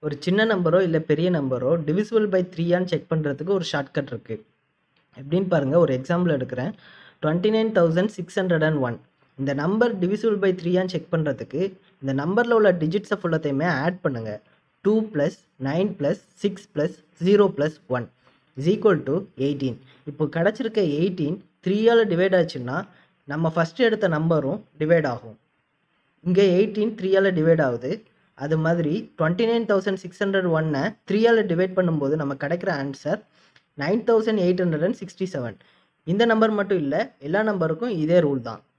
ஒரு சின்ன நம்பரோ இல்லை பெரிய நம்பரோ டிவிசிபிள் பை த்ரீயான்னு செக் பண்ணுறதுக்கு ஒரு ஷார்ட்கட் இருக்குது எப்படின்னு பாருங்கள் ஒரு எக்ஸாம்பிள் எடுக்கிறேன் twenty nine thousand six hundred and one இந்த நம்பர் டிவிசிபிள் பை த்ரீயான்னு செக் பண்ணுறதுக்கு இந்த நம்பரில் உள்ள டிஜிட்ஸை ஃபுல்லத்தையுமே ஆட் பண்ணுங்கள் two plus nine plus six plus zero plus one is equal to eighteen இப்போ கிடச்சிருக்க எயிட்டீன் த்ரீயால் டிவைட் ஆச்சுன்னா நம்ம ஃபஸ்ட்டு எடுத்த நம்பரும் டிவைட் ஆகும் இங்கே எயிட்டீன் த்ரீயால் டிவைட் ஆகுது அது மாதிரி twenty nine thousand six hundred ஒன்னை த்ரீயால் டிவைட் பண்ணும்போது நம்ம கிடைக்கிற answer nine thousand eight hundred and sixty seven இந்த நம்பர் மட்டும் இல்லை எல்லா நம்பருக்கும் இதே ரூல் தான்